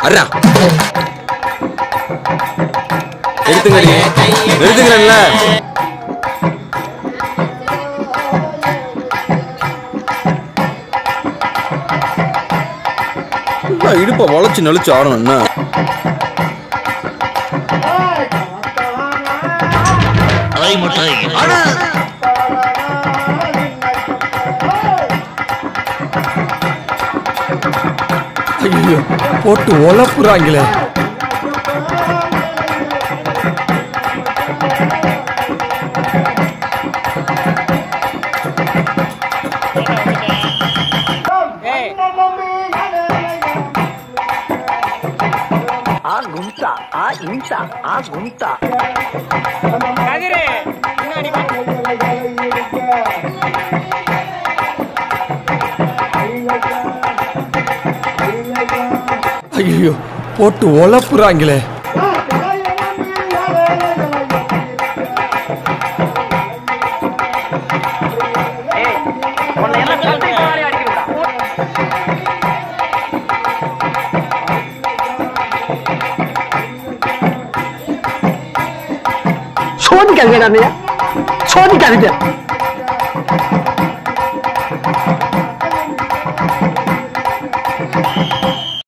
அர்ரா எடுத்துங்கடி எடுத்துக்கிறேன்ல நான் இடுப்பை வளைச்சு நெளிச்சு ஆடணும் என்ன ஐயோ போட்டு உழப்புறாங்களே ஆ கும்தா ஆ இம்சா ஆ கும்தா ஐயோ போட்டு உழப்புறாங்களே உன்னை எல்லாம் கட்டி மாதிரி அடிக்கிறா சோதிக்காதீங்க சோதிக்காதீங்க